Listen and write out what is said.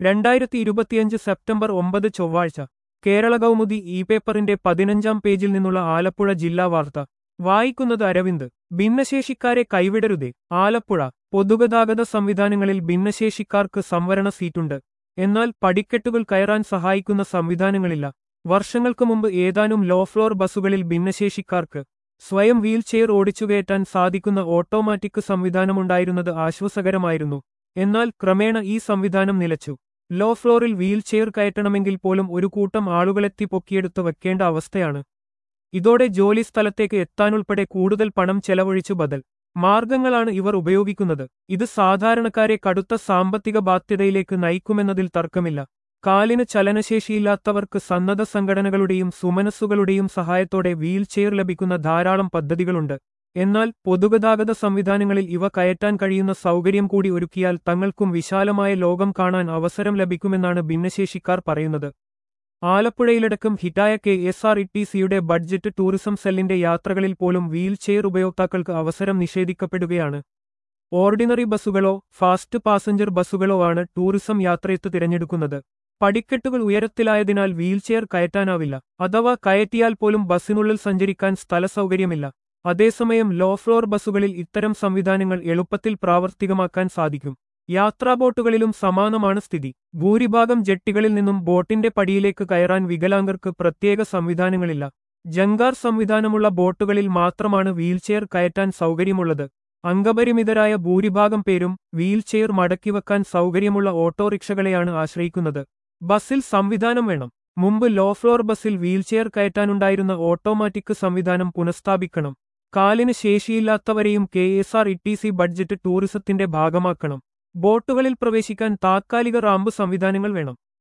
രണ്ടായിരത്തി ഇരുപത്തിയഞ്ച് സെപ്റ്റംബർ ഒമ്പത് ചൊവ്വാഴ്ച കേരള കൗമുദി ഇ പേപ്പറിന്റെ പതിനഞ്ചാം പേജിൽ നിന്നുള്ള ആലപ്പുഴ ജില്ലാ വാർത്ത വായിക്കുന്നത് അരവിന്ദ് ഭിന്നശേഷിക്കാരെ കൈവിടരുതേ ആലപ്പുഴ പൊതുഗതാഗത സംവിധാനങ്ങളിൽ ഭിന്നശേഷിക്കാർക്ക് സംവരണ സീറ്റുണ്ട് എന്നാൽ പടിക്കെട്ടുകൾ കയറാൻ സഹായിക്കുന്ന സംവിധാനങ്ങളില്ല വർഷങ്ങൾക്ക് മുമ്പ് ഏതാനും ലോ ഫ്ലോർ ബസ്സുകളിൽ ഭിന്നശേഷിക്കാർക്ക് സ്വയം വീൽചെയർ ഓടിച്ചുകയറ്റാൻ സാധിക്കുന്ന ഓട്ടോമാറ്റിക് സംവിധാനമുണ്ടായിരുന്നത് ആശ്വാസകരമായിരുന്നു എന്നാൽ ക്രമേണ ഈ സംവിധാനം നിലച്ചു ലോ ഫ്ലോറിൽ വീൽചെയർ കയറ്റണമെങ്കിൽ പോലും ഒരു കൂട്ടം ആളുകളെത്തി പൊക്കിയെടുത്ത് വെക്കേണ്ട അവസ്ഥയാണ് ഇതോടെ ജോലി സ്ഥലത്തേക്ക് എത്താനുൾപ്പെടെ കൂടുതൽ പണം ചെലവഴിച്ചു ബദൽ മാർഗങ്ങളാണ് ഇവർ ഉപയോഗിക്കുന്നത് ഇത് സാധാരണക്കാരെ കടുത്ത സാമ്പത്തിക ബാധ്യതയിലേക്ക് നയിക്കുമെന്നതിൽ തർക്കമില്ല കാലിന് ചലനശേഷിയില്ലാത്തവർക്ക് സന്നദ്ധ സംഘടനകളുടെയും സുമനസ്സുകളുടെയും സഹായത്തോടെ വീൽചെയർ ലഭിക്കുന്ന ധാരാളം പദ്ധതികളുണ്ട് എന്നാൽ പൊതുഗതാഗത സംവിധാനങ്ങളിൽ ഇവ കയറ്റാൻ കഴിയുന്ന സൗകര്യം കൂടി ഒരുക്കിയാൽ തങ്ങൾക്കും വിശാലമായ ലോകം കാണാൻ അവസരം ലഭിക്കുമെന്നാണ് ഭിന്നശേഷിക്കാർ പറയുന്നത് ആലപ്പുഴയിലടക്കം ഹിറ്റായ K S R E T സിയുടെ ബഡ്ജറ്റ് ടൂറിസം സെല്ലിന്റെ യാത്രകളിൽ പോലും വീൽചെയർ ഉപയോക്താക്കൾക്ക് അവസരം നിഷേധിക്കപ്പെടുകയാണ് ഓർഡിനറി ബസ്സുകളോ ഫാസ്റ്റ് പാസഞ്ചർ ബസ്സുകളോ ആണ് ടൂറിസം യാത്രയത്ത് തിരഞ്ഞെടുക്കുന്നത് പടിക്കെട്ടുകൾ ഉയരത്തിലായതിനാൽ വീൽചെയർ കയറ്റാനാവില്ല അഥവാ കയറ്റിയാൽ പോലും ബസ്സിനുള്ളിൽ സഞ്ചരിക്കാൻ സ്ഥലസൗകര്യമില്ല അതേസമയം ലോ ഫ്ലോർ ബസ്സുകളിൽ ഇത്തരം സംവിധാനങ്ങൾ എളുപ്പത്തിൽ പ്രാവർത്തികമാക്കാൻ സാധിക്കും യാത്രാ ബോട്ടുകളിലും സമാനമാണ് സ്ഥിതി ഭൂരിഭാഗം ജെട്ടികളിൽ നിന്നും ബോട്ടിന്റെ പടിയിലേക്ക് കയറാൻ വികലാംഗർക്ക് പ്രത്യേക സംവിധാനങ്ങളില്ല ജങ്കാർ സംവിധാനമുള്ള ബോട്ടുകളിൽ മാത്രമാണ് വീൽചെയർ കയറ്റാൻ സൗകര്യമുള്ളത് അംഗപരിമിതരായ ഭൂരിഭാഗം പേരും വീൽചെയർ മടക്കിവെക്കാൻ സൗകര്യമുള്ള ഓട്ടോറിക്ഷകളെയാണ് ആശ്രയിക്കുന്നത് ബസ്സിൽ സംവിധാനം വേണം മുമ്പ് ലോ ഫ്ലോർ ബസ്സിൽ വീൽചെയർ കയറ്റാനുണ്ടായിരുന്ന ഓട്ടോമാറ്റിക് സംവിധാനം പുനഃസ്ഥാപിക്കണം കാലിന് ശേഷിയില്ലാത്തവരെയും K S R E T C budget ടൂറിസത്തിന്റെ ഭാഗമാക്കണം ബോട്ടുകളിൽ പ്രവേശിക്കാൻ താത്കാലിക റാമ്പ് സംവിധാനങ്ങൾ വേണം